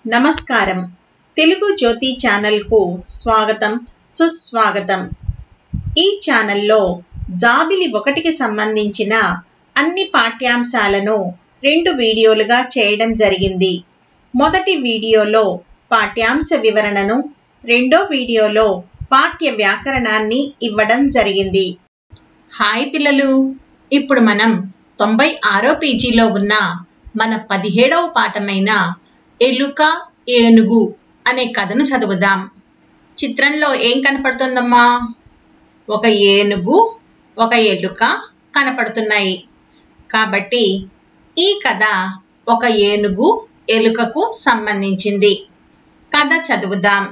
నమస్కారం తెలుగు జ్యోతి ఛానల్కు స్వాగతం సుస్వాగతం ఈ ఛానల్లో జాబిలి ఒకటికి సంబంధించిన అన్ని పాఠ్యాంశాలను రెండు వీడియోలుగా చేయడం జరిగింది మొదటి వీడియోలో పాఠ్యాంశ వివరణను రెండో వీడియోలో పాఠ్య వ్యాకరణాన్ని ఇవ్వడం జరిగింది హాయ్ పిల్లలు ఇప్పుడు మనం తొంభై ఆరో పేజీలో ఉన్న మన పదిహేడవ పాఠమైన ఎలుక ఏనుగు అనే కథను చదువుదాం చిత్రంలో ఏం కనపడుతుందమ్మా ఒక ఏనుగు ఒక ఎలుక కనపడుతున్నాయి కాబట్టి ఈ కథ ఒక ఏనుగు ఎలుకకు సంబంధించింది కథ చదువుదాం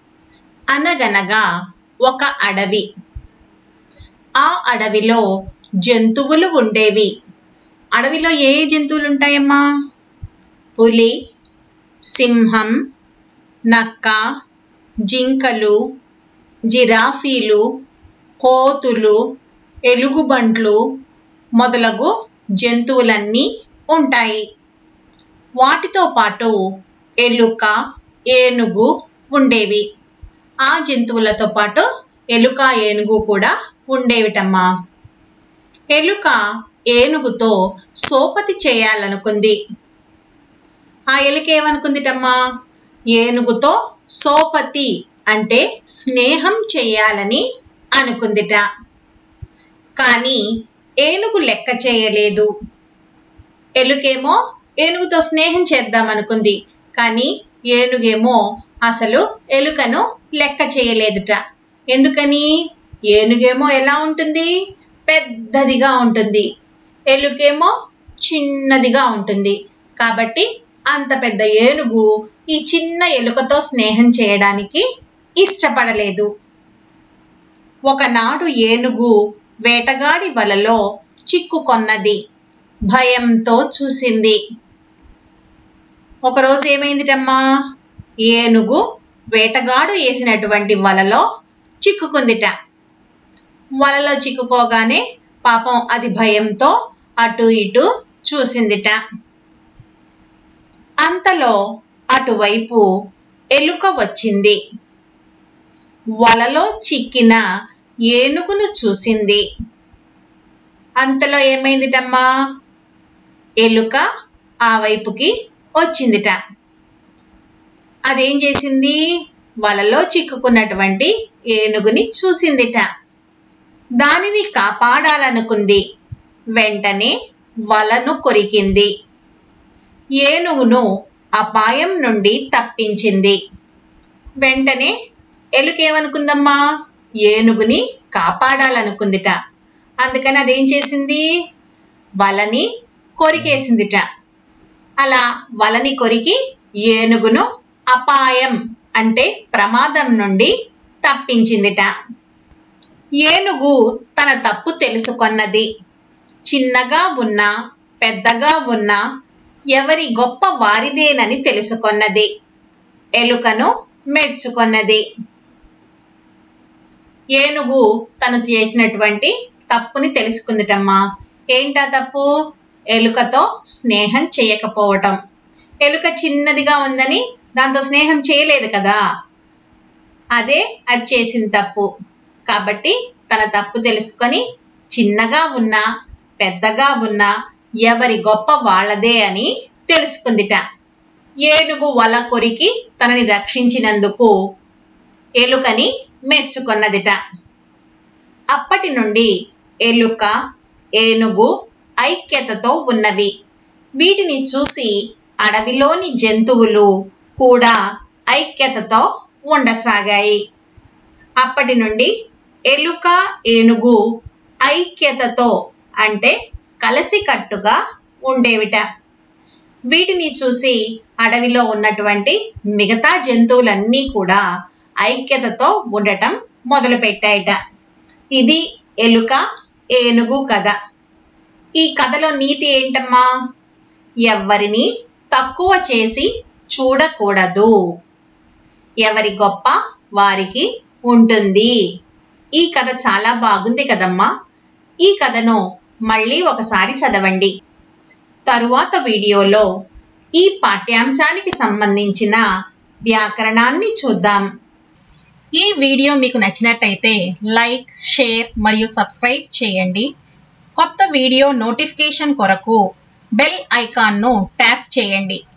అనగనగా ఒక అడవి ఆ అడవిలో జంతువులు ఉండేవి అడవిలో ఏ ఏ జంతువులు ఉంటాయమ్మా పులి సింహం నక్క జింకలు జిరాఫీలు కోతులు ఎలుగుబంట్లు మొదలగు జంతువులన్నీ ఉంటాయి వాటితో పాటు ఎలుక ఏనుగు ఉండేవి ఆ జంతువులతో పాటు ఎలుక ఏనుగు కూడా ఉండేవిటమ్మా ఎలుక ఏనుగుతో సోపతి చేయాలనుకుంది ఆ ఎలుక ఏమనుకుందిటమ్మా ఏనుగుతో సోపతి అంటే స్నేహం చేయాలని అనుకుందిట కానీ ఏనుగు లెక్క చేయలేదు ఎలుకేమో ఏనుగుతో స్నేహం చేద్దాం అనుకుంది కానీ ఏనుగేమో అసలు ఎలుకను లెక్క చేయలేదుట ఎందుకని ఏనుగేమో ఎలా ఉంటుంది పెద్దదిగా ఉంటుంది ఎలుకేమో చిన్నదిగా ఉంటుంది కాబట్టి అంత పెద్ద ఏనుగు ఈ చిన్న ఎలుకతో స్నేహం చేయడానికి ఇష్టపడలేదు ఒకనాడు ఏనుగు వేటగాడి వలలో చిక్కుకొన్నది భయంతో చూసింది ఒకరోజు ఏమైందిటమ్మా ఏనుగు వేటగాడు వేసినటువంటి వలలో చిక్కుకుందిట వలలో చిక్కుకోగానే పాపం అది భయంతో అటు ఇటు చూసిందిట అంతలో అటువైపు ఎలుక వచ్చింది వలలో చిక్కిన ఏనుగును చూసింది అంతలో ఏమైందిటమ్మా ఎలుక ఆ వైపుకి వచ్చిందిట అదేం చేసింది వలలో చిక్కుకున్నటువంటి ఏనుగుని చూసిందిట దానిని కాపాడాలనుకుంది వెంటనే వలను కొరికింది ఏనుగును అపాయం నుండి తప్పించింది వెంటనే ఎలుకేమనుకుందమ్మా ఏనుగుని కాపాడాలనుకుందిట అందుకని అదేం చేసింది వలని కొరికేసిందిట అలా వలని కొరికి ఏనుగును అపాయం అంటే ప్రమాదం నుండి తప్పించిందిట ఏనుగు తన తప్పు తెలుసుకొన్నది చిన్నగా ఉన్నా పెద్దగా ఉన్నా ఎవరి గొప్ప వారిదేనని తెలుసుకొన్నది ఎలుకను మెచ్చుకొన్నది ఏనుగు తను చేసినటువంటి తప్పుని తెలుసుకుందిటమ్మా ఏంటా తప్పు ఎలుకతో స్నేహం చేయకపోవటం ఎలుక చిన్నదిగా ఉందని దాంతో స్నేహం చేయలేదు కదా అదే అది చేసిన తప్పు కాబట్టి తన తప్పు తెలుసుకొని చిన్నగా ఉన్నా పెద్దగా ఉన్నా ఎవరి గొప్ప వాళ్ళదే అని తెలుసుకుందిట ఏనుగు వల కొరికి తనని రక్షించినందుకు ఎలుకని మెచ్చుకొన్నదిట అప్పటి నుండి ఎలుక ఏనుగు ఐక్యతతో ఉన్నవి వీటిని చూసి అడవిలోని జంతువులు కూడా ఐక్యతతో ఉండసాగాయి అప్పటి నుండి ఎలుక ఏనుగు ఐక్యతతో అంటే కలిసికట్టుగా ఉండేవిట వీటిని చూసి అడవిలో ఉన్నటువంటి మిగతా జంతువులన్నీ కూడా ఐక్యతతో ఉండటం మొదలుపెట్టాయట ఇది ఎలుక ఏనుగు కథ ఈ కథలో నీతి ఏంటమ్మా ఎవ్వరిని తక్కువ చేసి చూడకూడదు ఎవరి గొప్ప వారికి ఉంటుంది ఈ కథ చాలా బాగుంది కదమ్మా ఈ కథను మళ్ళీ ఒకసారి చదవండి తరువాత వీడియోలో ఈ పాఠ్యాంశానికి సంబంధించిన వ్యాకరణాన్ని చూద్దాం ఈ వీడియో మీకు నచ్చినట్టయితే లైక్ షేర్ మరియు సబ్స్క్రైబ్ చేయండి కొత్త వీడియో నోటిఫికేషన్ కొరకు బెల్ ఐకాన్ను ట్యాప్ చేయండి